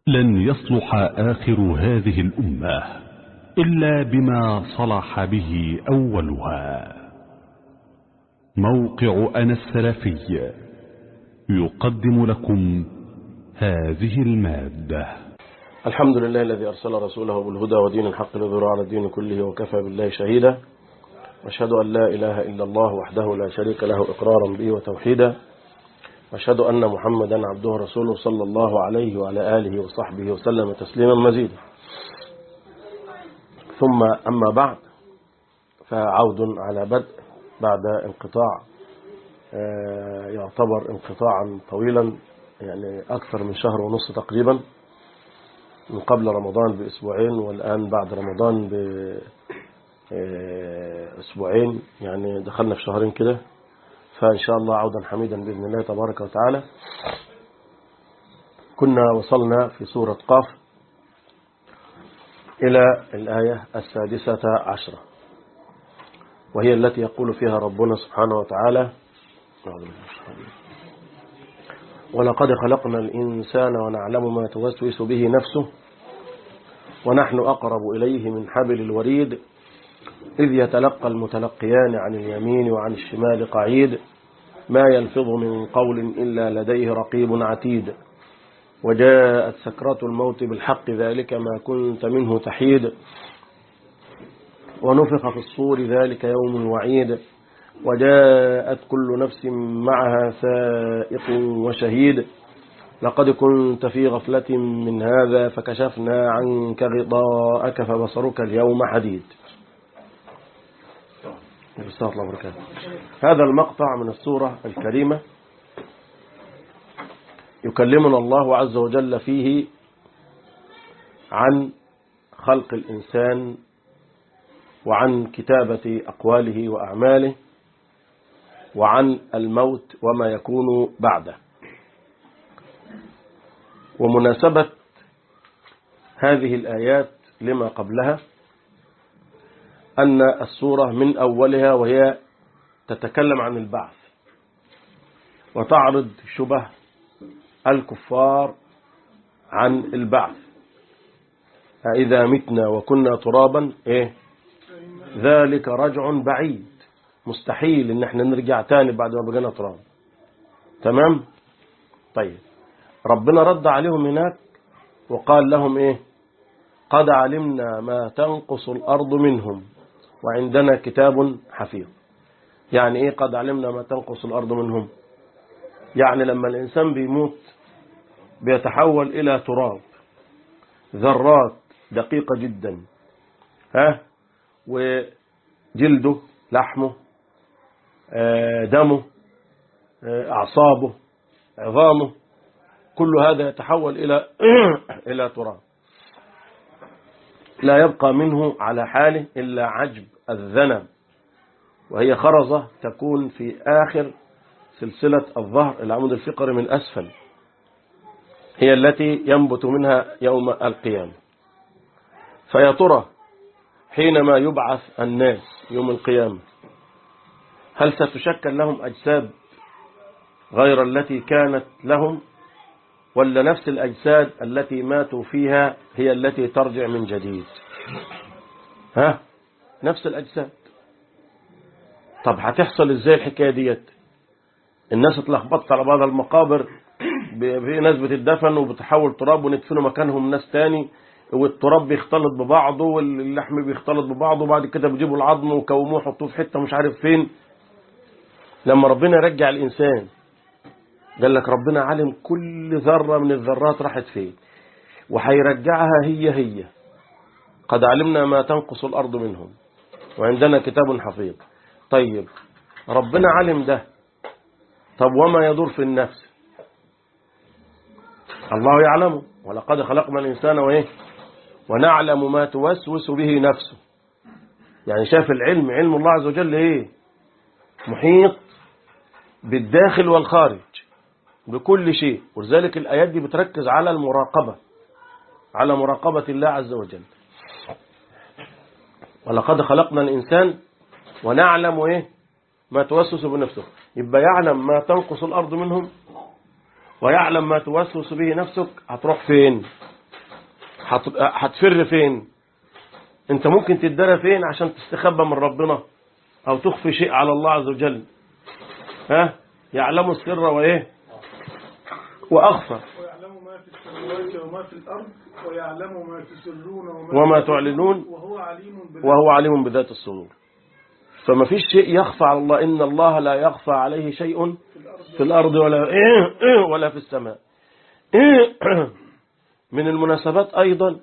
لن يصلح آخر هذه الأمة إلا بما صلح به أولها موقع أنا السلفي يقدم لكم هذه المادة الحمد لله الذي أرسل رسوله بالهدى ودين الحق لظهر على الدين كله وكفى بالله شهيدا واشهد أن لا إله إلا الله وحده لا شريك له إقرارا به وتوحيدا واشهد أن محمدا عبده ورسوله صلى الله عليه وعلى آله وصحبه وسلم تسليما مزيدا ثم أما بعد فعود على بدء بعد انقطاع يعتبر انقطاعا طويلا يعني أكثر من شهر ونص تقريبا من قبل رمضان بأسبوعين والآن بعد رمضان بأسبوعين يعني دخلنا في شهرين كده فإن شاء الله عودا حميدا بإذن الله تبارك وتعالى كنا وصلنا في سورة قاف إلى الآية السادسة عشرة وهي التي يقول فيها ربنا سبحانه وتعالى ولقد خلقنا الإنسان ونعلم ما توسوس به نفسه ونحن أقرب إليه من حبل الوريد إذ يتلقى المتلقيان عن اليمين وعن الشمال قعيد ما يلفظ من قول إلا لديه رقيب عتيد وجاءت سكرة الموت بالحق ذلك ما كنت منه تحيد ونفخ في الصور ذلك يوم الوعيد وجاءت كل نفس معها سائق وشهيد لقد كنت في غفلة من هذا فكشفنا عنك غطاءك فبصرك اليوم حديد الله وبركاته هذا المقطع من السورة الكريمة يكلمنا الله عز وجل فيه عن خلق الإنسان وعن كتابة أقواله وأعماله وعن الموت وما يكون بعده ومناسبة هذه الآيات لما قبلها أن السورة من أولها وهي تتكلم عن البعث وتعرض شبه الكفار عن البعث إذا متنا وكنا ترابا إيه ذلك رجع بعيد مستحيل ان احنا نرجع تاني بعد ما بقينا تراب تمام طيب ربنا رد عليهم هناك وقال لهم ايه قد علمنا ما تنقص الارض منهم وعندنا كتاب حفيظ يعني ايه قد علمنا ما تنقص الارض منهم يعني لما الانسان بيموت بيتحول الى تراب ذرات دقيقة جدا ها وجلده لحمه دمه أعصابه عظامه كل هذا يتحول إلى إلى تراب لا يبقى منه على حاله إلا عجب الذنب وهي خرزة تكون في آخر سلسلة الظهر العمود الفقري من أسفل هي التي ينبت منها يوم القيامة فيا ترى حينما يبعث الناس يوم القيامة هل ستشكل لهم أجساد غير التي كانت لهم ولا نفس الأجساد التي ماتوا فيها هي التي ترجع من جديد ها نفس الأجساد طب هتحصل ازاي الحكاية ديت الناس اتلخبطت على بعض المقابر في ناس بتدفن وبتحول تراب وندفنوا مكانهم ناس تاني والتراب بيختلط ببعضه واللحم بيختلط ببعضه وبعد كده بيجيبوا العظم وكوموه وحطوه في حته مش عارف فين لما ربنا يرجع الإنسان قال لك ربنا علم كل ذرة من الذرات راحت فين وهيرجعها هي هي قد علمنا ما تنقص الأرض منهم وعندنا كتاب حفيظ طيب ربنا علم ده طب وما يدور في النفس الله يعلمه ولقد خلقنا الإنسان وإيه ونعلم ما توسوس به نفسه يعني شاف العلم علم الله عز وجل إيه محيط بالداخل والخارج بكل شيء ولذلك الآيات دي بتركز على المراقبة على مراقبة الله عز وجل ولقد خلقنا الإنسان ونعلم إيه ما توسوس بنفسه يبقى يعلم ما تنقص الأرض منهم ويعلم ما توسوس به نفسك هتروح فين هت- هتفر فين انت ممكن تدرى فين عشان تستخبى من ربنا او تخفي شيء على الله عز وجل ها يعلم السر وايه واخفى ويعلم ما في السماوات وما في الأرض ويعلم ما تسرون وما, وما تعلنون وهو عليم بالله وهو عليم بذات الصدور فما فيش شيء يخفى على الله إن الله لا يخفى عليه شيء في الأرض ولا ولا في السماء من المناسبات أيضا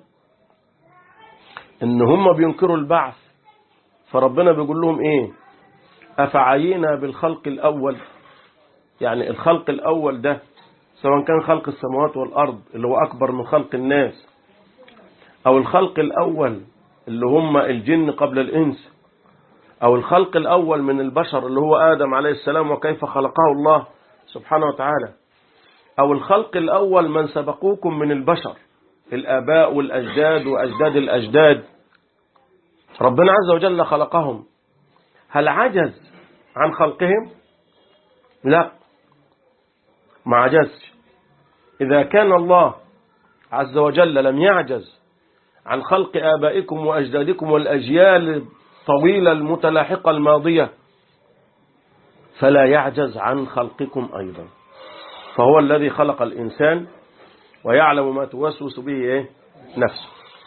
إن هم بينكروا البعث فربنا بيقول لهم إيه أفعينا بالخلق الأول يعني الخلق الأول ده سواء كان خلق السماوات والأرض اللي هو أكبر من خلق الناس أو الخلق الأول اللي هم الجن قبل الإنس أو الخلق الأول من البشر اللي هو آدم عليه السلام وكيف خلقه الله سبحانه وتعالى أو الخلق الأول من سبقوكم من البشر الآباء والأجداد وأجداد الأجداد ربنا عز وجل خلقهم هل عجز عن خلقهم لا ما عجزش إذا كان الله عز وجل لم يعجز عن خلق آبائكم وأجدادكم والأجيال الطويلة المتلاحقة الماضية فلا يعجز عن خلقكم أيضا فهو الذي خلق الإنسان ويعلم ما توسوس به إيه؟ نفسه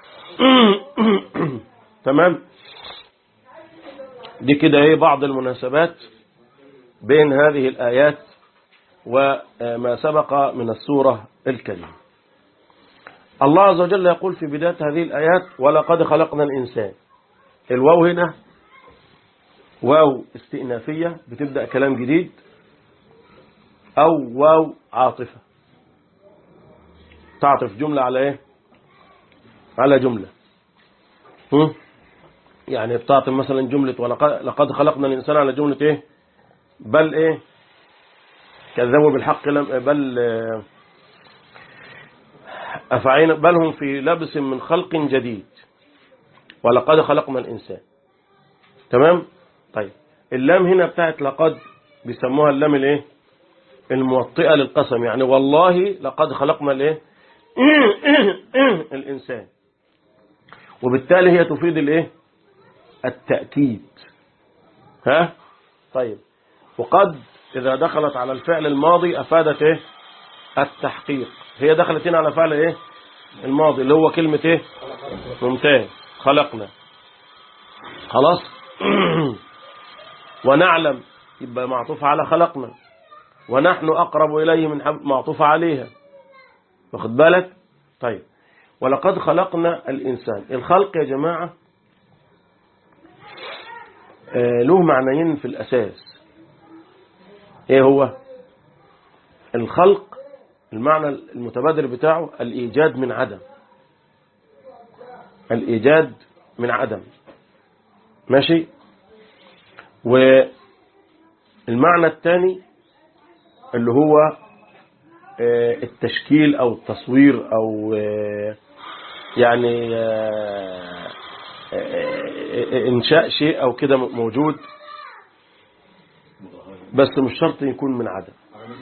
تمام دي كده ايه بعض المناسبات بين هذه الآيات وما سبق من السورة الكريمة الله عز وجل يقول في بداية هذه الآيات ولقد خلقنا الإنسان الواو هنا واو استئنافية بتبدأ كلام جديد أو واو عاطفة تعطف جملة على إيه على جملة هم؟ يعني بتعطف مثلا جملة ولقد لقد خلقنا الإنسان على جملة إيه بل إيه كذبوا بالحق لم بل آه، أفعين بل هم في لبس من خلق جديد ولقد خلقنا الإنسان تمام طيب اللام هنا بتاعت لقد بيسموها اللام الايه الموطئة للقسم يعني والله لقد خلقنا الايه الإنسان وبالتالي هي تفيد الايه التأكيد ها طيب وقد إذا دخلت على الفعل الماضي أفادت ايه التحقيق هي دخلت هنا على فعل ايه الماضي اللي هو كلمة ايه ممتاز خلقنا خلاص ونعلم يبقى معطوف على خلقنا ونحن أقرب إليه من حب معطوف عليها واخد بالك طيب ولقد خلقنا الإنسان الخلق يا جماعة آه، له معنيين في الأساس ايه هو الخلق المعنى المتبادر بتاعه الإيجاد من عدم الإيجاد من عدم ماشي والمعنى الثاني اللي هو آه، التشكيل أو التصوير أو آه، يعني آه، آه، إنشاء شيء أو كده موجود بس مش شرط يكون من عدم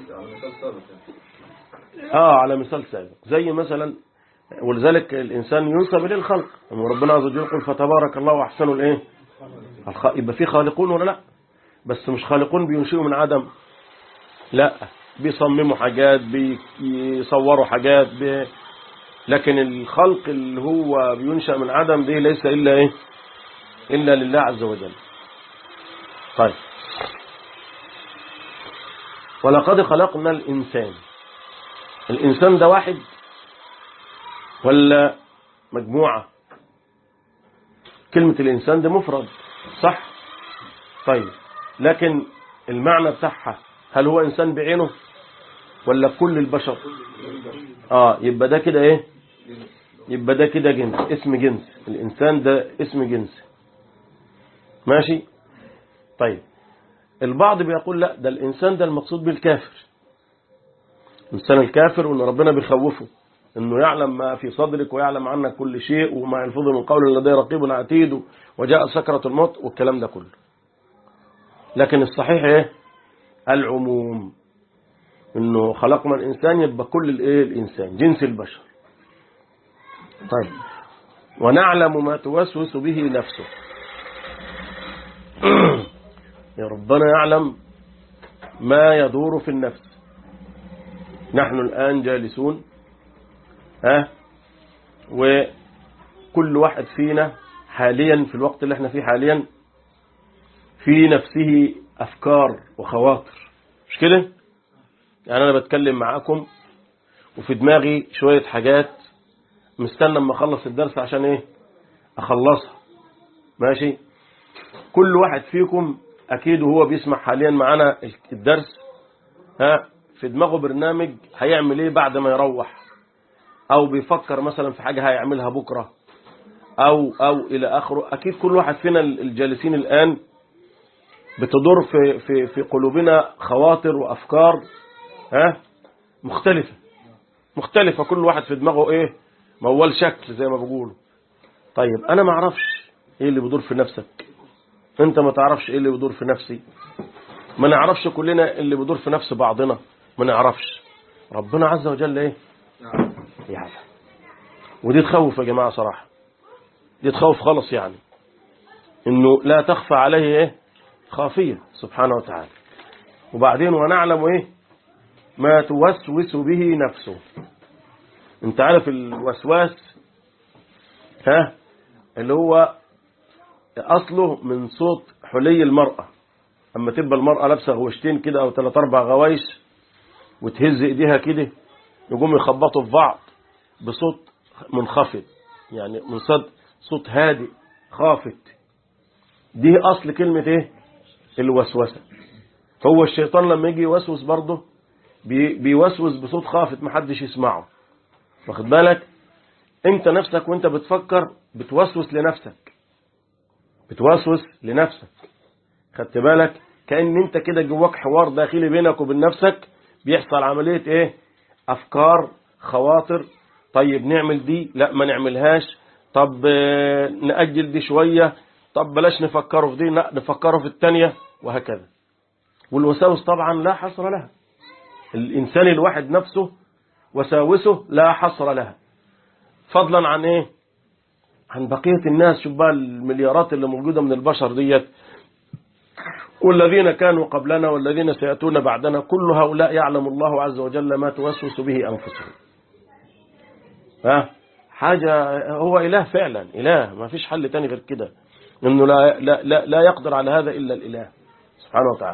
اه على مثال سابق زي مثلا ولذلك الانسان ينسب اليه الخلق أما ربنا عز وجل يقول فتبارك الله احسن الايه الخ... يبقى في خالقون ولا لا بس مش خالقون بينشئوا من عدم لا بيصمموا حاجات بيصوروا حاجات بي... لكن الخلق اللي هو بينشأ من عدم دي ليس الا ايه الا لله عز وجل طيب ولقد خلقنا الإنسان الإنسان ده واحد ولا مجموعة كلمة الإنسان ده مفرد صح طيب لكن المعنى بتاعها هل هو إنسان بعينه ولا كل البشر آه يبقى ده كده إيه يبقى ده كده جنس اسم جنس الإنسان ده اسم جنس ماشي طيب البعض بيقول لا ده الإنسان ده المقصود بالكافر الإنسان الكافر وأن ربنا بيخوفه أنه يعلم ما في صدرك ويعلم عنك كل شيء وما يلفظ من قول لديه رقيب عتيد وجاء سكرة الموت والكلام ده كله لكن الصحيح ايه العموم انه خلقنا الانسان يبقى كل الايه الانسان جنس البشر طيب ونعلم ما توسوس به نفسه يا ربنا يعلم ما يدور في النفس نحن الآن جالسون ها وكل واحد فينا حاليا في الوقت اللي احنا فيه حاليا في نفسه أفكار وخواطر مش كده يعني أنا بتكلم معاكم وفي دماغي شوية حاجات مستنى اما اخلص الدرس عشان ايه اخلصها ماشي كل واحد فيكم اكيد وهو بيسمع حاليا معانا الدرس ها في دماغه برنامج هيعمل ايه بعد ما يروح او بيفكر مثلا في حاجة هيعملها بكرة او او الى اخره اكيد كل واحد فينا الجالسين الان بتدور في في في قلوبنا خواطر وافكار ها مختلفة مختلفة كل واحد في دماغه ايه موال شكل زي ما بيقولوا طيب انا ما اعرفش ايه اللي بيدور في نفسك انت ما تعرفش ايه اللي بيدور في نفسي ما نعرفش كلنا اللي بيدور في نفس بعضنا ما نعرفش ربنا عز وجل ايه يعلم ودي تخوف يا جماعة صراحة دي تخوف خالص يعني انه لا تخفى عليه ايه خافية سبحانه وتعالى وبعدين ونعلم ايه ما توسوس به نفسه انت عارف الوسواس ها اللي هو اصله من صوت حلي المرأة اما تبقى المرأة لابسة غوشتين كده او ثلاث اربع غوايش وتهز ايديها كده يقوم يخبطوا في بعض بصوت منخفض يعني من صوت صوت هادئ خافت دي اصل كلمة ايه الوسوسة هو الشيطان لما يجي يوسوس برضه بي بيوسوس بصوت خافت محدش يسمعه واخد بالك انت نفسك وانت بتفكر بتوسوس لنفسك بتوسوس لنفسك خدت بالك كأن انت كده جواك حوار داخلي بينك وبين نفسك بيحصل عملية ايه افكار خواطر طيب نعمل دي لا ما نعملهاش طب اه نأجل دي شوية طب بلاش نفكره في دي لا نفكره في التانية وهكذا والوساوس طبعا لا حصر لها الإنسان الواحد نفسه وساوسه لا حصر لها فضلا عن ايه عن بقية الناس شوف بقى المليارات اللي موجودة من البشر ديت والذين كانوا قبلنا والذين سيأتون بعدنا كل هؤلاء يعلم الله عز وجل ما توسوس به أنفسهم ها حاجة هو إله فعلا إله ما فيش حل تاني غير كده إنه لا, لا, لا, لا يقدر على هذا إلا الإله سبحانه وتعالى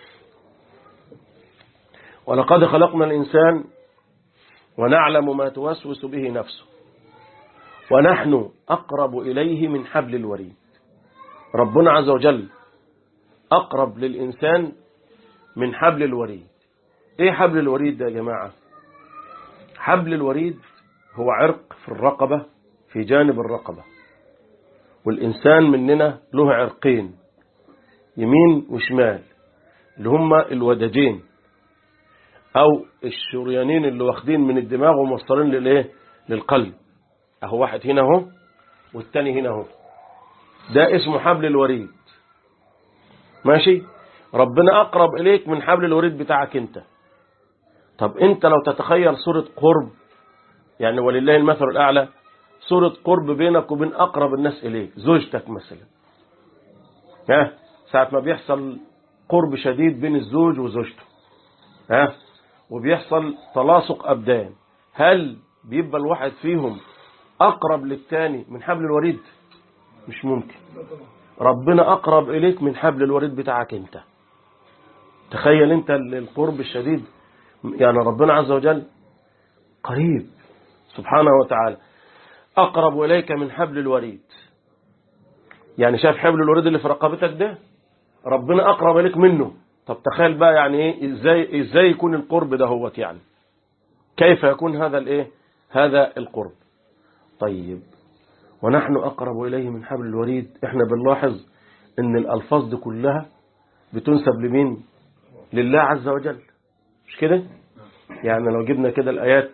ولقد خلقنا الإنسان ونعلم ما توسوس به نفسه ونحن أقرب إليه من حبل الوريد ربنا عز وجل أقرب للإنسان من حبل الوريد إيه حبل الوريد ده يا جماعة حبل الوريد هو عرق في الرقبة في جانب الرقبة والإنسان مننا له عرقين يمين وشمال اللي هما الودجين أو الشريانين اللي واخدين من الدماغ وموصلين للإيه للقلب أهو واحد هنا اهو والتاني هنا اهو ده اسمه حبل الوريد ماشي ربنا أقرب إليك من حبل الوريد بتاعك أنت طب أنت لو تتخيل صورة قرب يعني ولله المثل الأعلى صورة قرب بينك وبين أقرب الناس إليك زوجتك مثلا ها ساعة ما بيحصل قرب شديد بين الزوج وزوجته ها وبيحصل تلاصق أبدان هل بيبقى الواحد فيهم أقرب للتاني من حبل الوريد مش ممكن ربنا أقرب إليك من حبل الوريد بتاعك أنت تخيل أنت القرب الشديد يعني ربنا عز وجل قريب سبحانه وتعالى أقرب إليك من حبل الوريد يعني شايف حبل الوريد اللي في رقبتك ده ربنا أقرب إليك منه طب تخيل بقى يعني إيه إزاي, إزاي يكون القرب ده هوت يعني كيف يكون هذا الإيه هذا القرب طيب ونحن أقرب إليه من حبل الوريد احنا بنلاحظ ان الألفاظ دي كلها بتنسب لمين لله عز وجل مش كده يعني لو جبنا كده الآيات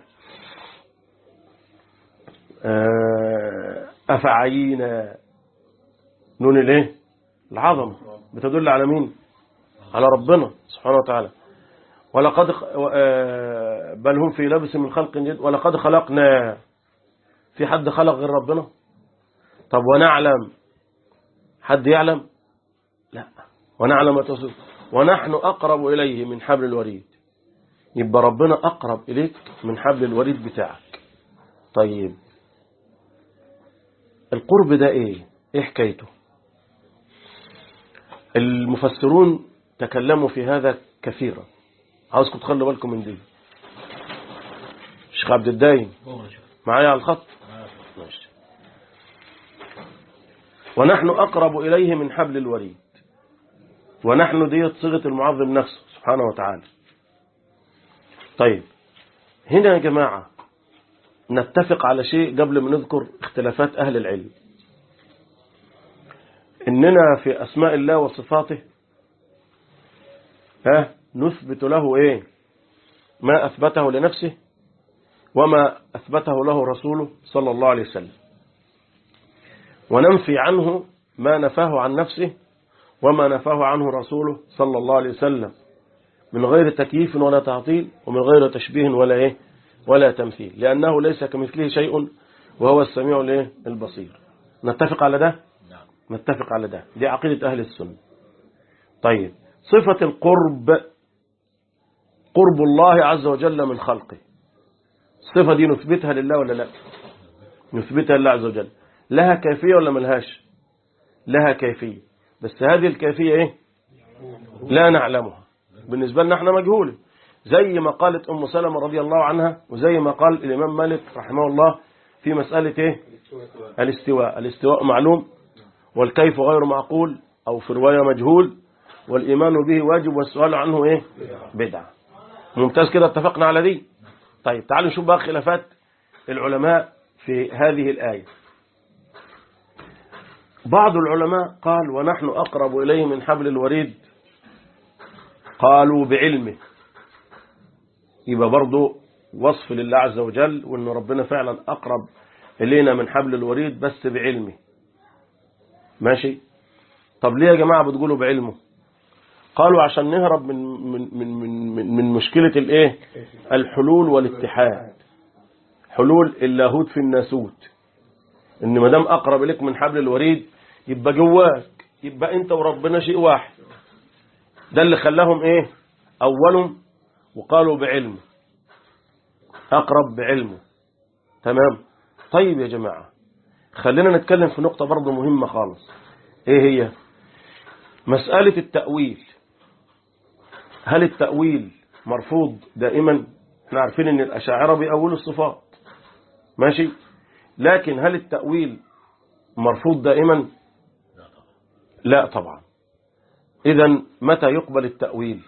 أفعينا نون الايه العظمة بتدل على مين على ربنا سبحانه وتعالى ولقد بل هم في لبس من خلق جديد ولقد خلقنا في حد خلق غير ربنا طب ونعلم حد يعلم لا ونعلم ما تصف ونحن أقرب إليه من حبل الوريد يبقى ربنا أقرب إليك من حبل الوريد بتاعك طيب القرب ده إيه إيه حكايته المفسرون تكلموا في هذا كثيرا عاوزكم تخلوا بالكم من دي شيخ عبد الدايم معايا على الخط ماشي ونحن أقرب إليه من حبل الوريد ونحن ديت صيغة المعظم نفسه سبحانه وتعالى طيب هنا يا جماعة نتفق على شيء قبل ما نذكر اختلافات أهل العلم إننا في أسماء الله وصفاته ها نثبت له إيه ما أثبته لنفسه وما أثبته له رسوله صلى الله عليه وسلم وننفي عنه ما نفاه عن نفسه وما نفاه عنه رسوله صلى الله عليه وسلم من غير تكييف ولا تعطيل ومن غير تشبيه ولا إيه ولا تمثيل لأنه ليس كمثله شيء وهو السميع الإيه البصير نتفق على ده نتفق على ده دي عقيدة أهل السنة طيب صفة القرب قرب الله عز وجل من خلقه الصفة دي نثبتها لله ولا لا نثبتها لله عز وجل لها كيفية ولا ملهاش لها كيفية بس هذه الكيفية ايه لا نعلمها بالنسبة لنا احنا مجهولة زي ما قالت أم سلمة رضي الله عنها وزي ما قال الإمام مالك رحمه الله في مسألة ايه الاستواء الاستواء معلوم والكيف غير معقول أو في رواية مجهول والإيمان به واجب والسؤال عنه ايه بدعة ممتاز كده اتفقنا على دي طيب تعالوا نشوف بقى خلافات العلماء في هذه الآية بعض العلماء قال ونحن أقرب إليه من حبل الوريد قالوا بعلمه يبقى برضو وصف لله عز وجل وأن ربنا فعلا أقرب إلينا من حبل الوريد بس بعلمه ماشي طب ليه يا جماعة بتقولوا بعلمه قالوا عشان نهرب من من من من, من مشكلة الايه الحلول والاتحاد حلول اللاهوت في الناسوت ان ما دام اقرب اليك من حبل الوريد يبقى جواك يبقى انت وربنا شيء واحد ده اللي خلاهم ايه اولهم وقالوا بعلمه اقرب بعلمه تمام طيب يا جماعة خلينا نتكلم في نقطة برضه مهمة خالص ايه هي مسألة التأويل هل التأويل مرفوض دائما احنا عارفين ان الأشاعرة بيأولوا الصفات ماشي لكن هل التأويل مرفوض دائما لا طبعا إذا متى يقبل التأويل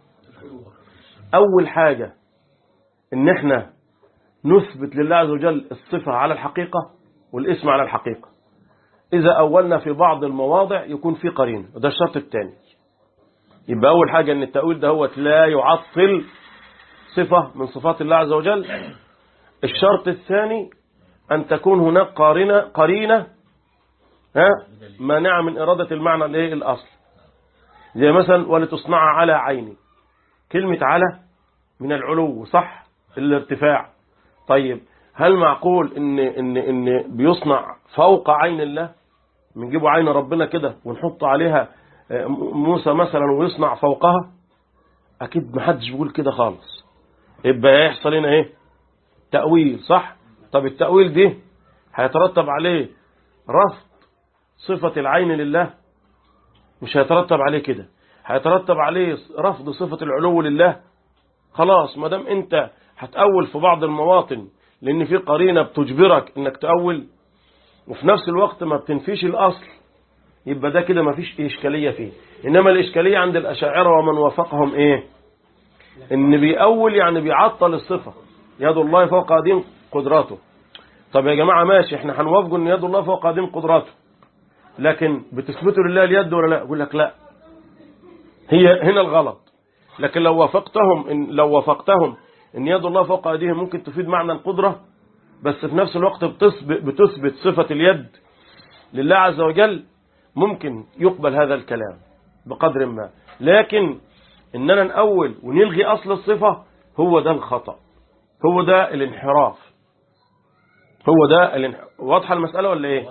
أول حاجة إن إحنا نثبت لله عز وجل الصفة على الحقيقة والاسم على الحقيقة إذا أولنا في بعض المواضع يكون في قرين وده الشرط الثاني يبقى أول حاجة أن التأويل ده هو لا يعطل صفة من صفات الله عز وجل الشرط الثاني أن تكون هناك قارنة قرينة ها مانعة من إرادة المعنى الايه الأصل زي مثلا ولتصنع على عيني كلمة على من العلو صح الارتفاع طيب هل معقول ان ان ان بيصنع فوق عين الله بنجيبوا عين ربنا كده ونحط عليها موسى مثلا ويصنع فوقها اكيد محدش بيقول كده خالص يبقى يحصل هنا ايه تأويل صح طب التأويل دي هيترتب عليه رفض صفة العين لله مش هيترتب عليه كده هيترتب عليه رفض صفة العلو لله خلاص ما دام انت هتأول في بعض المواطن لان في قرينة بتجبرك انك تأول وفي نفس الوقت ما بتنفيش الاصل يبقى ده كده ما فيش اشكالية فيه انما الاشكالية عند الاشاعرة ومن وافقهم ايه ان بيأول يعني بيعطل الصفة يد الله فوق قديم قدراته طب يا جماعة ماشي احنا هنوافقوا ان يد الله فوق قديم قدراته لكن بتثبتوا لله اليد ولا لا يقول لك لا هي هنا الغلط لكن لو وافقتهم إن لو وافقتهم ان يد الله فوق ايديهم ممكن تفيد معنى القدرة بس في نفس الوقت بتثبت, بتثبت صفة اليد لله عز وجل ممكن يقبل هذا الكلام بقدر ما لكن اننا نأول ونلغي اصل الصفة هو ده الخطأ هو ده الانحراف هو ده الانح... واضحة المسألة ولا ايه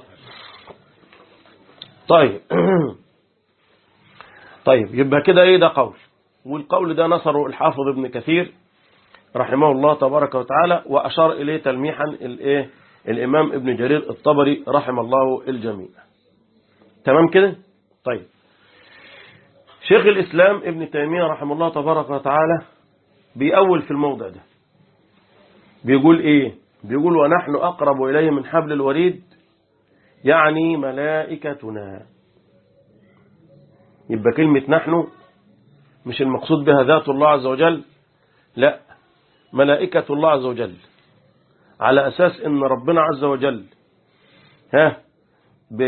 طيب طيب يبقى كده ايه ده قول والقول ده نصره الحافظ ابن كثير رحمه الله تبارك وتعالى وأشار إليه تلميحا الايه الإمام ابن جرير الطبري رحم الله الجميع تمام كده طيب شيخ الإسلام ابن تيمية رحمه الله تبارك وتعالى بيأول في الموضع ده بيقول إيه بيقول ونحن أقرب إليه من حبل الوريد يعني ملائكتنا يبقى كلمة نحن مش المقصود بها ذات الله عز وجل لا ملائكة الله عز وجل على أساس أن ربنا عز وجل ها بي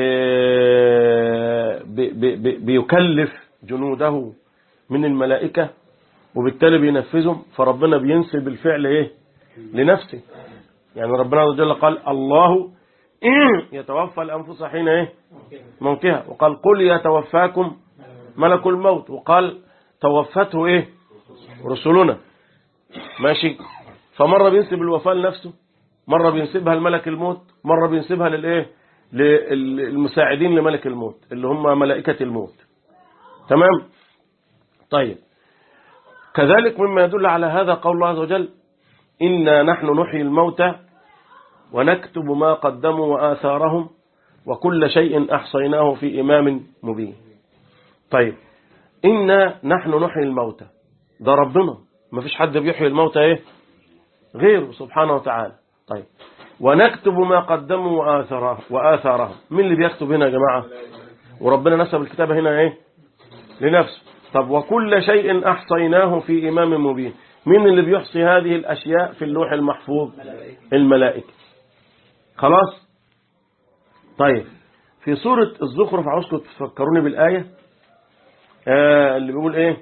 بي بي بيكلف جنوده من الملائكة وبالتالي بينفذهم فربنا بينسب الفعل ايه لنفسه يعني ربنا عز وجل قال الله يتوفى الأنفس حين ايه موتها وقال قل يتوفاكم ملك الموت وقال توفته ايه رسلنا ماشي فمرة بينسب الوفاة لنفسه مرة بينسبها لملك الموت مرة بينسبها للايه للمساعدين لملك الموت اللي هم ملائكة الموت تمام طيب كذلك مما يدل على هذا قول الله عز وجل إنا نحن نحيي الموتى ونكتب ما قدموا وآثارهم وكل شيء أحصيناه في إمام مبين طيب إنا نحن نحيي الموتى ده ربنا ما فيش حد بيحيي الموتى إيه غيره سبحانه وتعالى طيب ونكتب ما قدموا وآثاره وآثارهم مين اللي بيكتب هنا يا جماعة وربنا نسب الكتابة هنا إيه لنفسه طب وكل شيء أحصيناه في إمام مبين مين اللي بيحصي هذه الأشياء في اللوح المحفوظ الملائكة خلاص طيب في سورة الزخرف عاوزكم تفكروني بالآية آه اللي بيقول إيه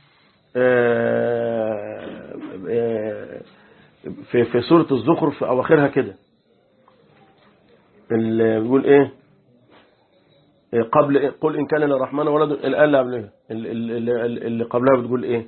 آه آه في في سورة الزخرف في أواخرها كده اللي بيقول إيه قبل قل إن كان للرحمن ولد الآية اللي قبلها اللي, اللي قبلها بتقول إيه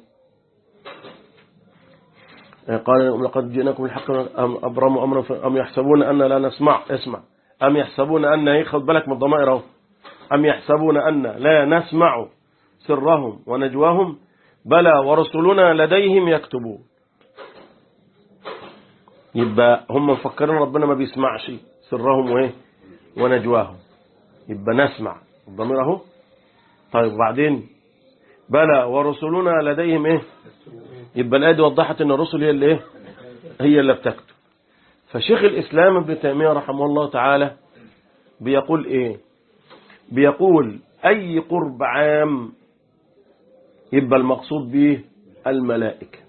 قال لقد جئناكم بالحق أم أبرموا أمرا أم يحسبون أن لا نسمع اسمع أم يحسبون أن ياخد بالك من الضمائر اهو أم يحسبون أن لا نسمع سرهم ونجواهم بلى ورسلنا لديهم يكتبون يبقى هم مفكرين ربنا ما بيسمعش سرهم وايه ونجواهم يبقى نسمع الضمير اهو طيب وبعدين بلى ورسلنا لديهم ايه يبقى الايه دي وضحت ان الرسل هي اللي ايه هي اللي بتكتب فشيخ الاسلام ابن تيميه رحمه الله تعالى بيقول ايه بيقول اي قرب عام يبقى المقصود به الملائكه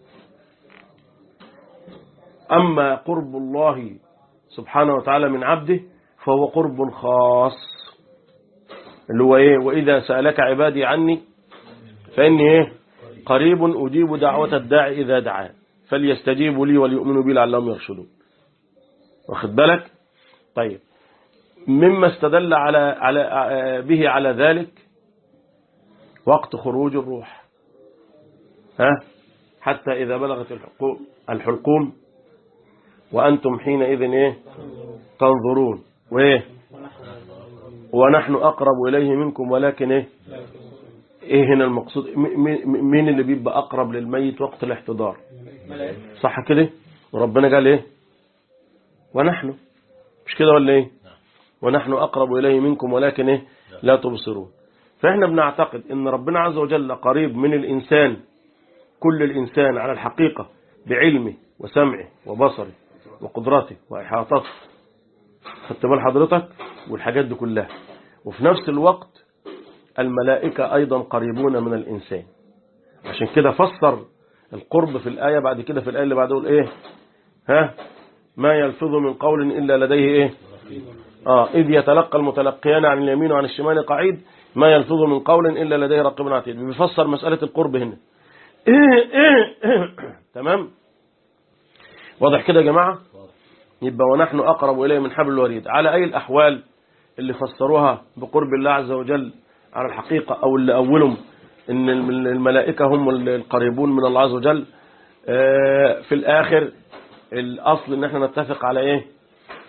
أما قرب الله سبحانه وتعالى من عبده فهو قرب خاص اللي هو إيه وإذا سألك عبادي عني فإني إيه قريب أجيب دعوة الداعي إذا دعان فليستجيبوا لي وليؤمنوا بي لعلهم يرشدون واخد بالك طيب مما استدل على على به على ذلك وقت خروج الروح ها حتى إذا بلغت الحلقوم, الحلقوم وأنتم حينئذ إيه تنظرون وإيه ونحن أقرب إليه منكم ولكن إيه إيه هنا المقصود مين اللي بيبقى أقرب للميت وقت الاحتضار صح كده وربنا قال إيه ونحن مش كده ولا إيه ونحن أقرب إليه منكم ولكن إيه لا تبصرون فإحنا بنعتقد إن ربنا عز وجل قريب من الإنسان كل الإنسان على الحقيقة بعلمه وسمعه وبصره وقدرته وإحاطته خدت بال حضرتك والحاجات دي كلها وفي نفس الوقت الملائكة أيضا قريبون من الإنسان عشان كده فسر القرب في الآية بعد كده في الآية اللي بعد يقول إيه ها ما يلفظ من قول إلا لديه إيه آه إذ يتلقى المتلقيان عن اليمين وعن الشمال قعيد ما يلفظ من قول إلا لديه رقيب عتيد بيفسر مسألة القرب هنا إيه إيه إيه تمام واضح كده يا جماعة يبقى ونحن أقرب إليه من حبل الوريد على أي الأحوال اللي فسروها بقرب الله عز وجل على الحقيقة أو اللي أولهم إن الملائكة هم القريبون من الله عز وجل في الآخر الأصل إن احنا نتفق على إيه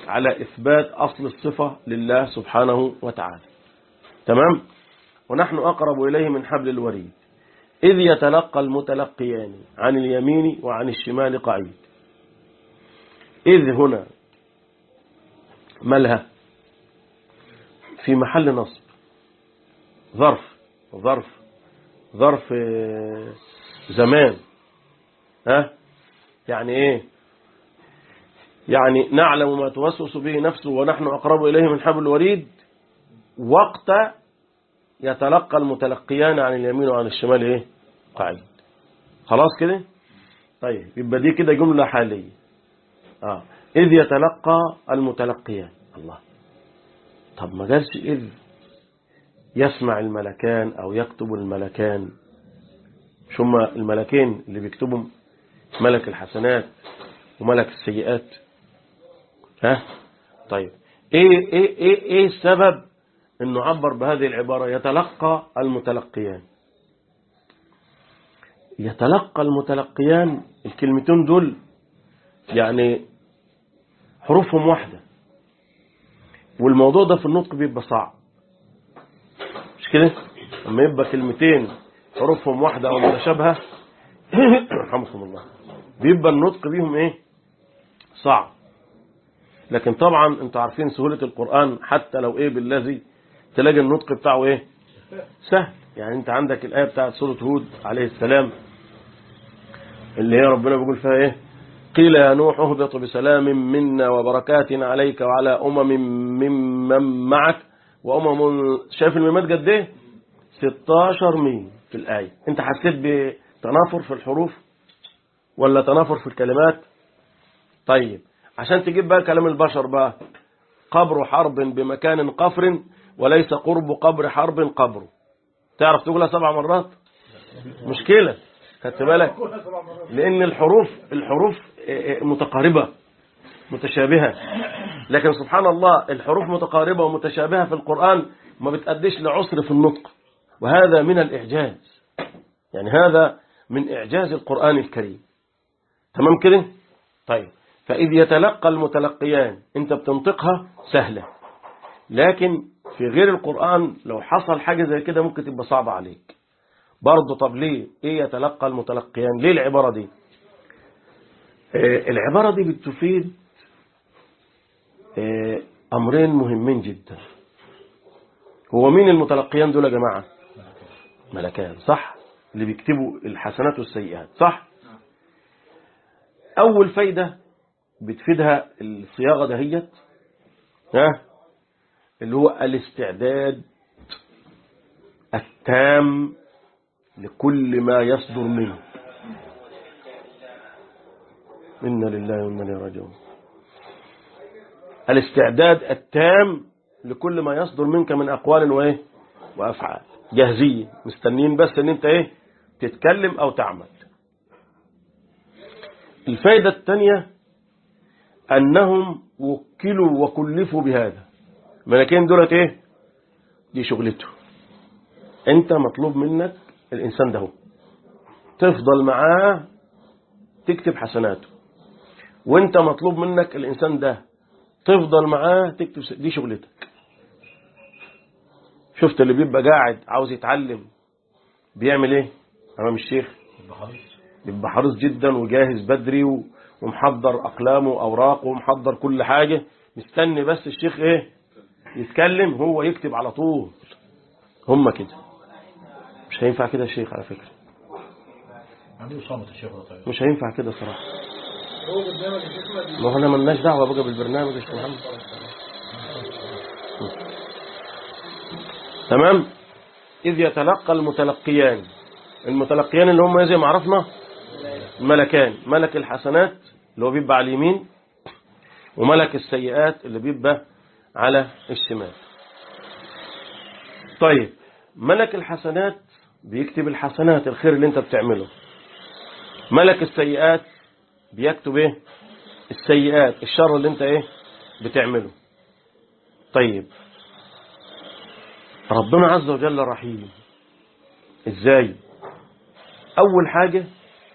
على إثبات أصل الصفة لله سبحانه وتعالى تمام ونحن أقرب إليه من حبل الوريد إذ يتلقى المتلقيان عن اليمين وعن الشمال قعيد إذ هنا ملها في محل نصب ظرف ظرف ظرف آه، زمان ها يعني ايه يعني نعلم ما توسوس به نفسه ونحن أقرب إليه من حبل الوريد وقت يتلقى المتلقيان عن اليمين وعن الشمال ايه قعيد خلاص كده طيب يبقى دي كده جملة حالية اه إذ يتلقى المتلقيان الله طب ما قالش إذ يسمع الملكان أو يكتب الملكان مش هما الملكين اللي بيكتبوا ملك الحسنات وملك السيئات ها طيب ايه ايه ايه ايه السبب انه عبر بهذه العبارة يتلقى المتلقيان يتلقى المتلقيان الكلمتين دول يعني حروفهم واحدة والموضوع ده في النطق بيبقى صعب مش كده لما يبقى كلمتين حروفهم واحدة أو متشابهة رحمكم الله بيبقى النطق بيهم ايه صعب لكن طبعا انتوا عارفين سهولة القرآن حتى لو ايه بالذي تلاقي النطق بتاعه ايه سهل يعني انت عندك الآية بتاعت سورة هود عليه السلام اللي هي ربنا بيقول فيها ايه قيل يا نوح اهبط بسلام منا وبركات عليك وعلى أمم ممن معك وأمم شايف الميمات قد ايه 16 ميم في الآية انت حسيت بتنافر في الحروف ولا تنافر في الكلمات طيب عشان تجيب بقى كلام البشر بقى قبر حرب بمكان قفر وليس قرب قبر حرب قبر تعرف تقولها سبع مرات مشكلة خدت بالك لأن الحروف الحروف متقاربة متشابهة لكن سبحان الله الحروف متقاربة ومتشابهة في القرآن ما بتأديش لعسر في النطق وهذا من الإعجاز يعني هذا من إعجاز القرآن الكريم تمام كده طيب فإذ يتلقى المتلقيان انت بتنطقها سهلة لكن في غير القرآن لو حصل حاجة زي كده ممكن تبقى صعبة عليك برضه طب ليه ايه يتلقى المتلقيان ليه العبارة دي آه العبارة دي بتفيد آه أمرين مهمين جدا هو مين المتلقيان دول يا جماعة ملكان صح اللي بيكتبوا الحسنات والسيئات صح أول فايدة بتفيدها الصياغة دهيت ها اللي هو الاستعداد التام لكل ما يصدر منه إنا لله وإنا إليه راجعون الاستعداد التام لكل ما يصدر منك من أقوال وإيه وأفعال جاهزية مستنين بس ان انت ايه تتكلم او تعمل الفايدة الثانية انهم وكلوا وكلفوا بهذا ملكين دولت ايه دي شغلته انت مطلوب منك الانسان ده تفضل معاه تكتب حسناته وانت مطلوب منك الانسان ده تفضل معاه تكتب دي شغلتك شفت اللي بيبقى قاعد عاوز يتعلم بيعمل ايه امام الشيخ بيبقى حريص جدا وجاهز بدري ومحضر اقلامه واوراقه ومحضر كل حاجة مستني بس الشيخ ايه يتكلم هو يكتب على طول هم كده مش هينفع كده يا شيخ على فكرة مش هينفع كده صراحة ما احنا ملناش دعوة بقى بالبرنامج يا شيخ محمد تمام إذ يتلقى المتلقيان المتلقيان اللي هم زي ما عرفنا ملكان ملك الحسنات اللي هو بيبقى على اليمين وملك السيئات اللي بيبقى على الشمال طيب ملك الحسنات بيكتب الحسنات الخير اللي انت بتعمله ملك السيئات بيكتب ايه السيئات الشر اللي انت ايه بتعمله طيب ربنا عز وجل رحيم ازاي اول حاجة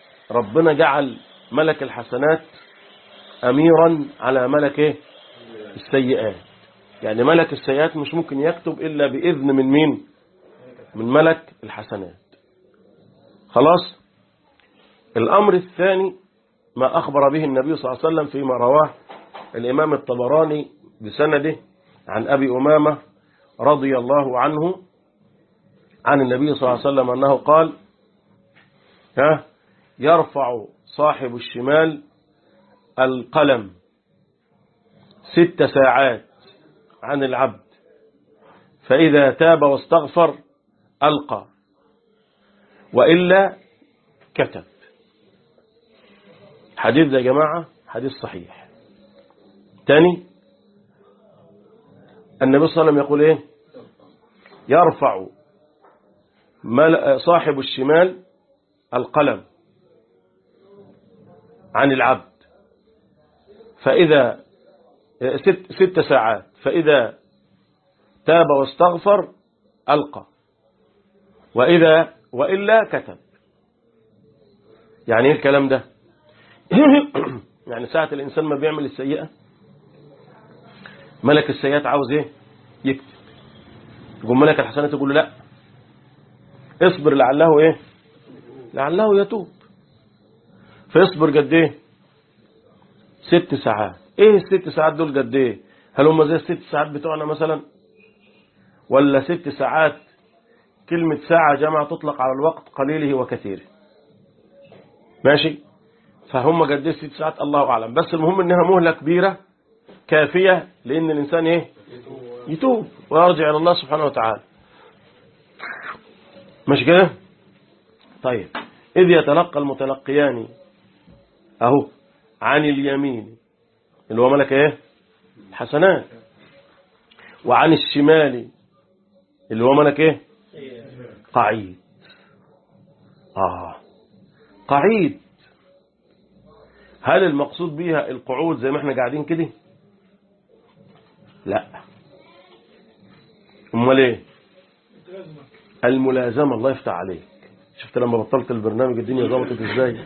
ربنا جعل ملك الحسنات اميرا على ملك ايه السيئات يعني ملك السيئات مش ممكن يكتب إلا بإذن من مين من ملك الحسنات خلاص الأمر الثاني ما أخبر به النبي صلى الله عليه وسلم فيما رواه الإمام الطبراني بسنده عن أبي أمامة رضي الله عنه عن النبي صلى الله عليه وسلم أنه قال ها يرفع صاحب الشمال القلم ست ساعات عن العبد فإذا تاب واستغفر ألقى وإلا كتب حديث ده يا جماعة حديث صحيح تاني النبي صلى الله عليه وسلم يقول ايه يرفع صاحب الشمال القلم عن العبد فإذا ست, ست ساعات فإذا تاب واستغفر ألقى وإذا وإلا كتب يعني ايه الكلام ده يعني ساعة الإنسان ما بيعمل السيئة ملك السيئات عاوز ايه يكتب يقول ملك الحسنات يقول له لا اصبر لعله ايه لعله يتوب فيصبر قد ايه ست ساعات ايه الست ساعات دول قد ايه هل هم زي الست ساعات بتوعنا مثلا ولا ست ساعات كلمة ساعة جمع تطلق على الوقت قليله وكثيره ماشي فهم قد ايه ست ساعات الله أعلم بس المهم انها مهلة كبيرة كافية لأن الإنسان إيه يتوب ويرجع إلى الله سبحانه وتعالى مش كده طيب إذ يتلقى المتلقيان أهو عن اليمين اللي هو ملك إيه حسنات وعن الشمال اللي هو ملك إيه قعيد آه قعيد هل المقصود بيها القعود زي ما احنا قاعدين كده لا امال ايه الملازمة الله يفتح عليك شفت لما بطلت البرنامج الدنيا ظبطت ازاي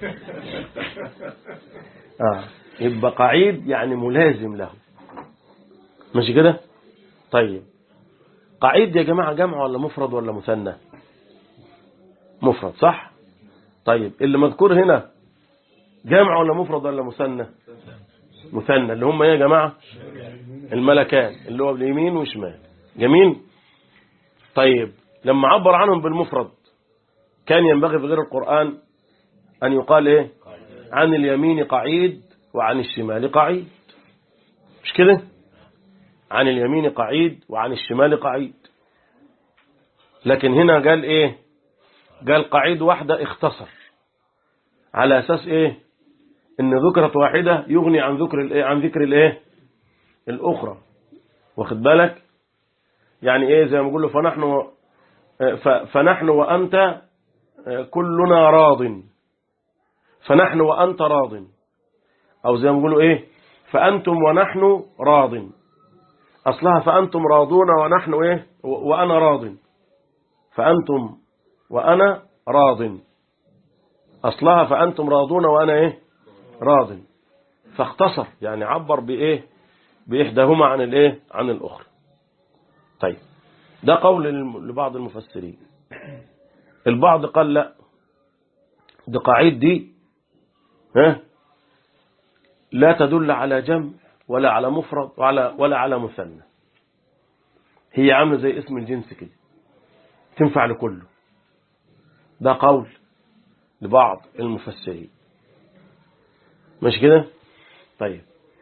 اه يبقى قعيد يعني ملازم له ماشي كده طيب قعيد يا جماعة جمع ولا مفرد ولا مثنى مفرد صح طيب اللي مذكور هنا جمع ولا مفرد ولا مثنى مثنى اللي هم ايه يا جماعة الملكان اللي هو باليمين وشمال جميل طيب لما عبر عنهم بالمفرد كان ينبغي في غير القرآن أن يقال إيه عن اليمين قعيد وعن الشمال قعيد مش كده عن اليمين قعيد وعن الشمال قعيد لكن هنا قال إيه قال قعيد واحدة اختصر على أساس إيه إن ذكرت واحدة يغني عن ذكر الإيه عن ذكر الإيه الأخرى واخد بالك يعني إيه زي ما بقول له فنحن فنحن وأنت كلنا راض فنحن وأنت راض أو زي ما بيقولوا إيه فأنتم ونحن راض أصلها فأنتم راضون ونحن إيه وأنا راض فأنتم وأنا راض أصلها فأنتم راضون وأنا إيه راض فاختصر يعني عبر بإيه بإحداهما عن الإيه عن الأخرى طيب ده قول لبعض المفسرين البعض قال لا دي قاعد دي ها لا تدل على جمع ولا على مفرد ولا ولا على مثنى هي عامله زي اسم الجنس كده تنفع لكله ده قول لبعض المفسرين مش كده طيب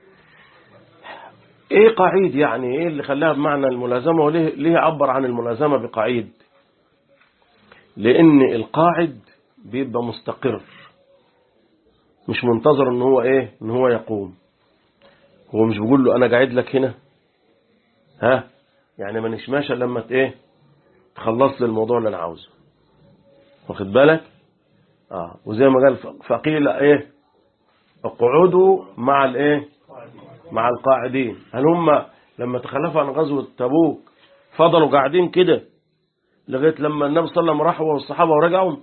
ايه قعيد يعني ايه اللي خلاها بمعنى الملازمة وليه ليه عبر عن الملازمة بقعيد لان القاعد بيبقى مستقر مش منتظر ان هو ايه ان هو يقوم هو مش بيقول له انا قاعد لك هنا ها يعني ما نشماش لما ايه تخلص لي الموضوع اللي انا عاوزه واخد بالك اه وزي ما قال فقيل ايه اقعدوا مع الايه مع القاعدين هل هم لما تخلفوا عن غزوة تبوك فضلوا قاعدين كده لغاية لما النبي صلى الله عليه وسلم راحوا والصحابة ورجعوا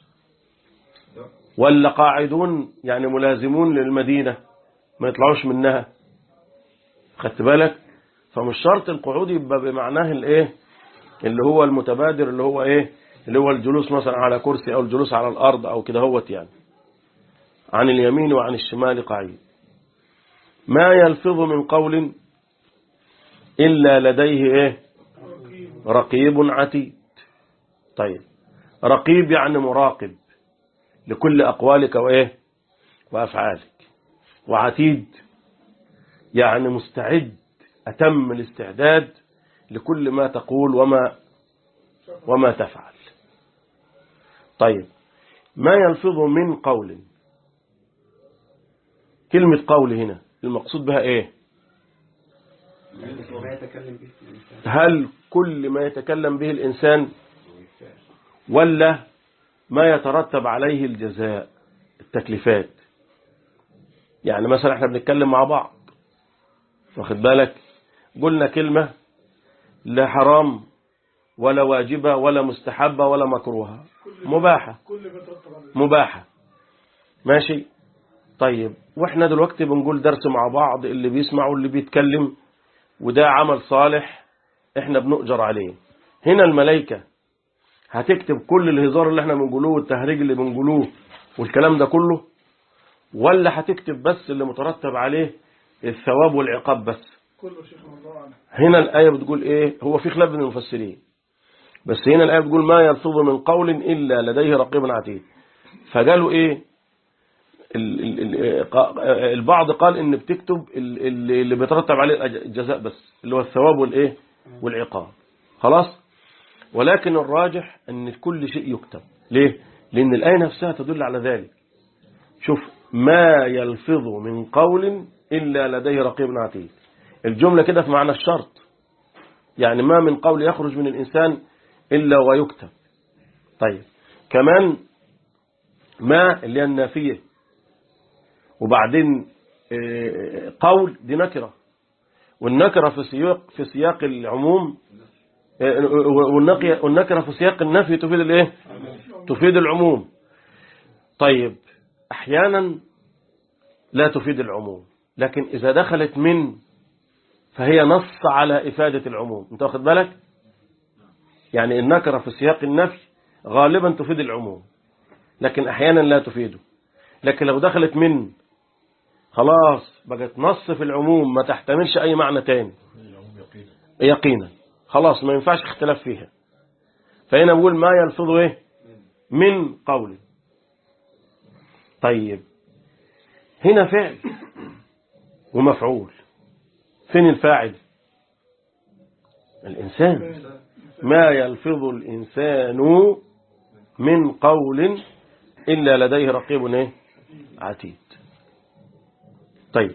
ولا قاعدون يعني ملازمون للمدينة ما يطلعوش منها خدت بالك فمش شرط القعود يبقى بمعناه الايه اللي هو المتبادر اللي هو ايه اللي هو الجلوس مثلا على كرسي او الجلوس على الارض او كده هوت يعني عن اليمين وعن الشمال قعيد ما يلفظ من قول إلا لديه إيه رقيب عتيد طيب رقيب يعني مراقب لكل أقوالك وإيه وأفعالك وعتيد يعني مستعد أتم الاستعداد لكل ما تقول وما وما تفعل طيب ما يلفظ من قول كلمة قول هنا المقصود بها ايه ما يتكلم به الإنسان هل كل ما يتكلم به الإنسان ولا ما يترتب عليه الجزاء التكليفات يعني مثلا احنا بنتكلم مع بعض واخد بالك قلنا كلمة لا حرام ولا واجبة ولا مستحبة ولا مكروهة مباحة كل ما ترتب عليه مباحة ماشي طيب واحنا دلوقتي بنقول درس مع بعض اللي بيسمع واللي بيتكلم وده عمل صالح احنا بنؤجر عليه هنا الملائكة هتكتب كل الهزار اللي احنا بنقولوه والتهريج اللي بنقولوه والكلام ده كله ولا هتكتب بس اللي مترتب عليه الثواب والعقاب بس كله شيخ الله عنه هنا الآية بتقول ايه هو في خلاف بين المفسرين بس هنا الآية بتقول ما يلفظ من قول إلا لديه رقيب عتيد فقالوا ايه ال- ال- ال- قا- البعض قال ان بتكتب ال- ال- اللي بيترتب عليه الأج- الجزاء بس اللي هو الثواب والايه والعقاب خلاص ولكن الراجح ان كل شيء يكتب ليه لان الآية نفسها تدل على ذلك شوف ما يلفظ من قول إلا لديه رقيب عتيد الجملة كده في معنى الشرط يعني ما من قول يخرج من الإنسان إلا ويكتب طيب كمان ما اللي هي النافية وبعدين آه، قول دي نكرة والنكرة في سياق في سياق العموم آه، والنقي- والنكرة في سياق النفي تفيد الايه تفيد العموم طيب احيانا لا تفيد العموم لكن اذا دخلت من فهي نص على افادة العموم انت واخد بالك يعني النكرة في سياق النفي غالبا تفيد العموم لكن احيانا لا تفيده لكن لو دخلت من خلاص بقت نص في العموم ما تحتملش اي معنى تاني يقينا خلاص ما ينفعش اختلاف فيها فهنا بقول ما يلفظ ايه من قول طيب هنا فعل ومفعول فين الفاعل الإنسان ما يلفظ الإنسان من قول إلا لديه رقيب إيه؟ عتيد طيب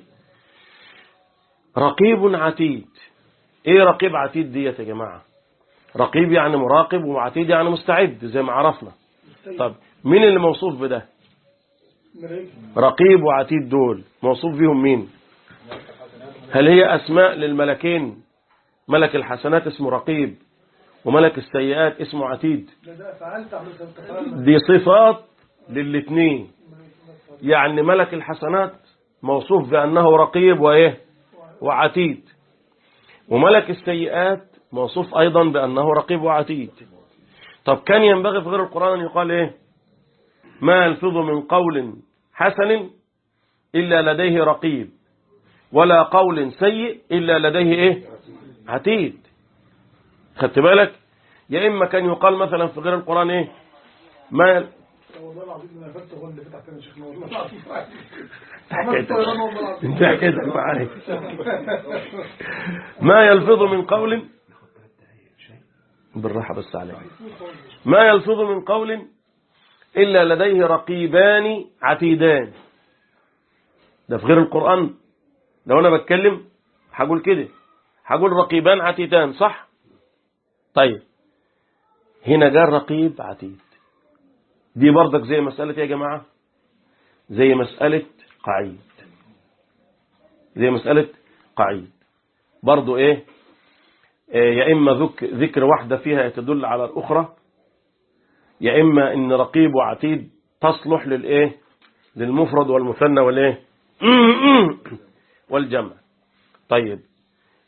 رقيب عتيد ايه رقيب عتيد ديت يا جماعة رقيب يعني مراقب وعتيد يعني مستعد زي ما عرفنا طب مين اللي موصوف بده ملائكة رقيب وعتيد دول موصوف فيهم مين هل هي أسماء للملكين ملك الحسنات اسمه رقيب وملك السيئات اسمه عتيد لا ده فعلت عملت التفاعل دي صفات للاثنين يعني ملك الحسنات موصوف بأنه رقيب وإيه وعتيد وملك السيئات موصوف أيضا بأنه رقيب وعتيد طب كان ينبغي في غير القرآن أن يقال إيه ما يلفظ من قول حسن إلا لديه رقيب ولا قول سيء إلا لديه إيه عتيد خدت بالك يا إما كان يقال مثلا في غير القرآن إيه ما يل... والله العظيم انا فتت هو اللي فتح تاني يا شيخنا والله العظيم حكاية. عملت طيران والله العظيم انت حكيتك معايا ما يلفظ من قول بالراحة بس عليك ما يلفظ من قول إلا لديه رقيبان عتيدان ده في غير القرآن لو أنا بتكلم هقول كده هقول رقيبان عتيدان صح طيب هنا جاء رقيب عتيد دي برضك زي مسألة إيه يا جماعة زي مسألة قعيد زي مسألة قعيد برضو ايه آه، يا إما ذك ذكر واحدة فيها تدل على الأخرى يا إما إن رقيب وعتيد تصلح للإيه للمفرد والمثنى والإيه والجمع طيب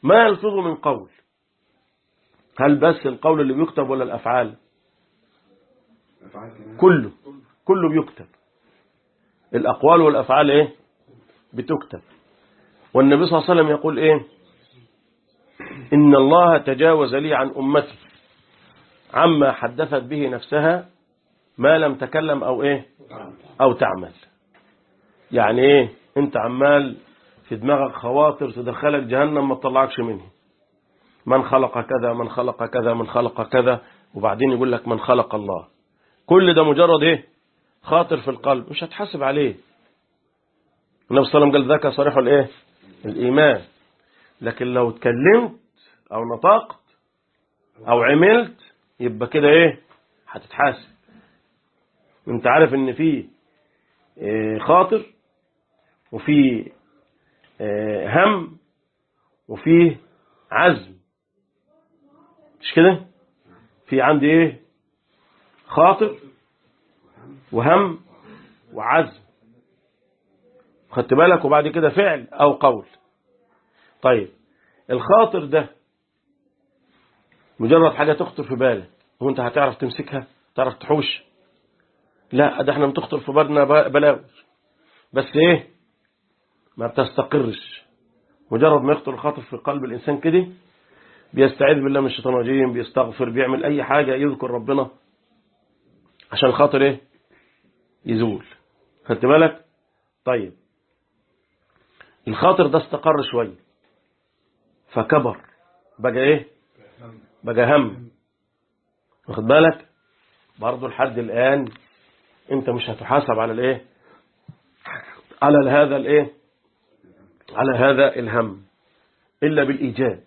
ما يلفظ من قول هل بس القول اللي بيكتب ولا الأفعال كله كله بيكتب الأقوال والأفعال إيه بتكتب والنبي صلى الله عليه وسلم يقول إيه إن الله تجاوز لي عن أمتي عما حدثت به نفسها ما لم تكلم أو إيه أو تعمل يعني إيه أنت عمال في دماغك خواطر تدخلك جهنم ما تطلعكش منه من خلق كذا من خلق كذا من خلق كذا وبعدين يقول لك من خلق الله كل ده مجرد ايه خاطر في القلب مش هتحاسب عليه النبي صلى الله عليه وسلم قال ذاك صريح الايه الايمان لكن لو اتكلمت او نطقت او عملت يبقى كده ايه هتتحاسب انت عارف ان في إيه خاطر وفي إيه هم وفيه عزم مش كده في عندي ايه خاطر وهم وعزم خدت بالك وبعد كده فعل او قول طيب الخاطر ده مجرد حاجة تخطر في بالك هو انت هتعرف تمسكها تعرف تحوش لا ده احنا بتخطر في بالنا بلاوي بس ايه ما بتستقرش مجرد ما يخطر الخاطر في قلب الإنسان كده بيستعيذ بالله من الشيطان الرجيم بيستغفر بيعمل أي حاجة يذكر ربنا عشان خاطر إيه يزول خدت بالك طيب الخاطر ده استقر شوية فكبر بقى إيه بقى هم واخد بالك برضه لحد الآن أنت مش هتحاسب على الإيه على هذا الإيه على هذا الهم إلا بالإيجاب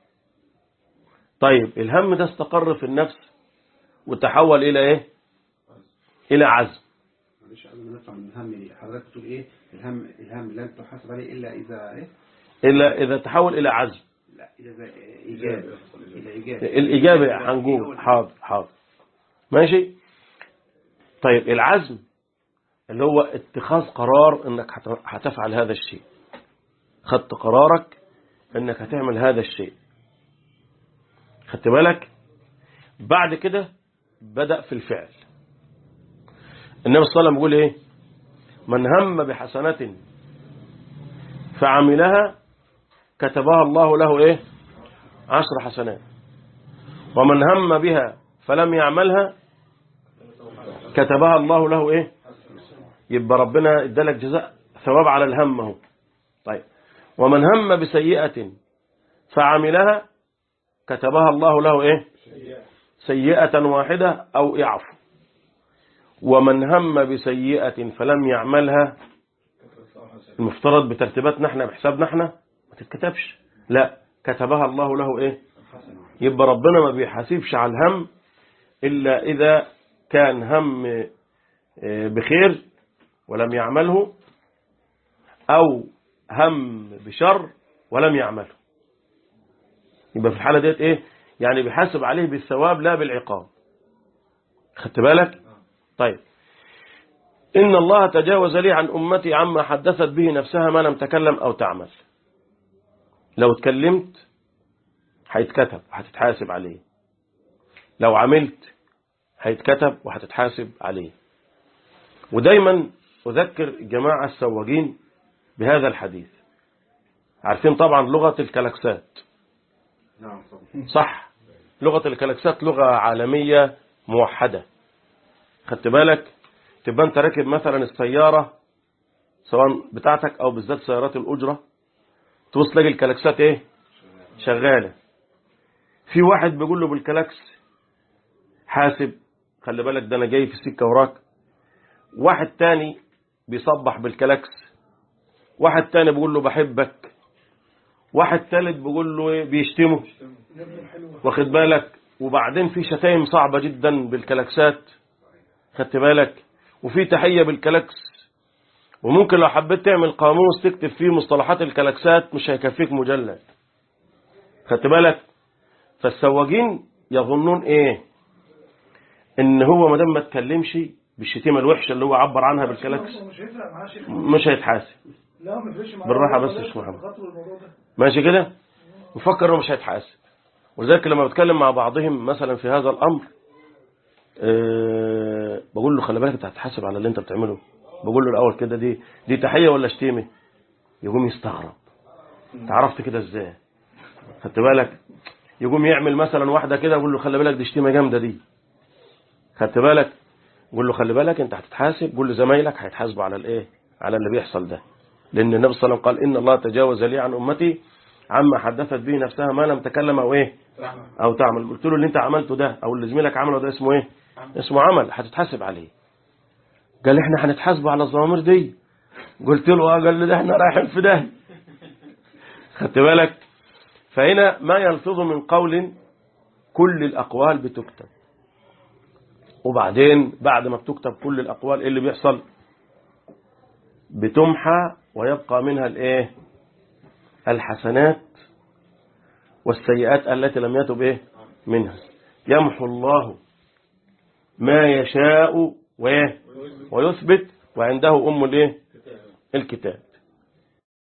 طيب الهم ده استقر في النفس وتحول إلى إيه إلى عزم معلش قبل ما نطلع من الهم دي حضرتك بتقول ايه الهم الهم لن تحاسب عليه الا اذا ايه إلا إذا تحول إلى عزم لا اذا ايجاب اذا ايجاب الإجابة هنقول حاضر حاضر ماشي طيب العزم اللي هو اتخاذ قرار انك هتفعل هذا الشيء خدت قرارك انك هتعمل هذا الشيء خدت بالك بعد كده بدأ في الفعل النبي صلى الله عليه وسلم يقول ايه من هم بحسنة فعملها كتبها الله له ايه عشر حسنات ومن هم بها فلم يعملها كتبها الله له ايه يبقى ربنا ادالك جزاء ثواب على الهم اهو طيب ومن هم بسيئة فعملها كتبها الله له ايه سيئة واحدة او يعفو ومن هم بسيئة فلم يعملها المفترض بترتيباتنا احنا بحسابنا احنا ما تتكتبش لا كتبها الله له ايه يبقى ربنا ما بيحاسبش على الهم الا اذا كان هم بخير ولم يعمله او هم بشر ولم يعمله يبقى في الحالة ديت ايه يعني بيحاسب عليه بالثواب لا بالعقاب خدت بالك طيب إن الله تجاوز لي عن أمتي عما حدثت به نفسها ما لم تكلم أو تعمل لو اتكلمت هيتكتب وهتتحاسب عليه لو عملت هيتكتب وهتتحاسب عليه ودايما أذكر الجماعة السواجين بهذا الحديث عارفين طبعا لغة الكلاكسات نعم طبعا صح لغة الكلاكسات لغة عالمية موحدة خدت بالك تبقى انت راكب مثلا السيارة سواء بتاعتك او بالذات سيارات الأجرة تبص تلاقي الكلاكسات ايه شغالة في واحد بيقول له بالكلاكس حاسب خلي بالك ده انا جاي في السكة وراك واحد تاني بيصبح بالكلاكس واحد تاني بيقول له بحبك واحد تالت بيقول له ايه بيشتمه واخد بالك وبعدين في شتايم صعبة جدا بالكلاكسات خدت بالك وفي تحية بالكلاكس وممكن لو حبيت تعمل قاموس تكتب فيه مصطلحات الكلاكسات مش هيكفيك مجلد خدت بالك فالسواجين يظنون ايه ان هو ما دام ما اتكلمش بالشتيمه الوحشه اللي هو عبر عنها بالكلاكس مش هيفرق معاه شيء مش هيتحاسب لا ما يفرقش معاه بالراحة بس يا بلاش شيخ محمد. خاطر الموضوع ده ماشي كده مفكر انه مش هيتحاسب ولذلك لما بتكلم مع بعضهم مثلا في هذا الامر أه بقول له خلي بالك انت هتحاسب على اللي انت بتعمله بقول له الاول كده دي دي تحيه ولا شتيمه يقوم يستغرب انت عرفت كده ازاي خدت بالك يقوم يعمل مثلا واحده كده اقول له خلي بالك دي شتيمه جامده دي خدت بالك قول له خلي بالك انت هتتحاسب قول لزمايلك هيتحاسبوا على الايه على اللي بيحصل ده لان النبي صلى الله عليه وسلم قال ان الله تجاوز لي عن امتي عما حدثت به نفسها ما لم تكلم او ايه او تعمل قلت له اللي انت عملته ده او اللي زميلك عمله ده اسمه ايه اسمه عمل هتتحاسب عليه قال لي احنا هنتحاسبوا على الضوامر دي قلت له اه قال لي ده احنا رايحين في ده خدت بالك فهنا ما يلفظ من قول كل الاقوال بتكتب وبعدين بعد ما بتكتب كل الأقوال إيه اللي بيحصل بتمحى ويبقى منها الايه الحسنات والسيئات التي لم يتب ايه منها يمحو الله ما يشاء وإيه؟ ويثبت وعنده أم الايه الكتاب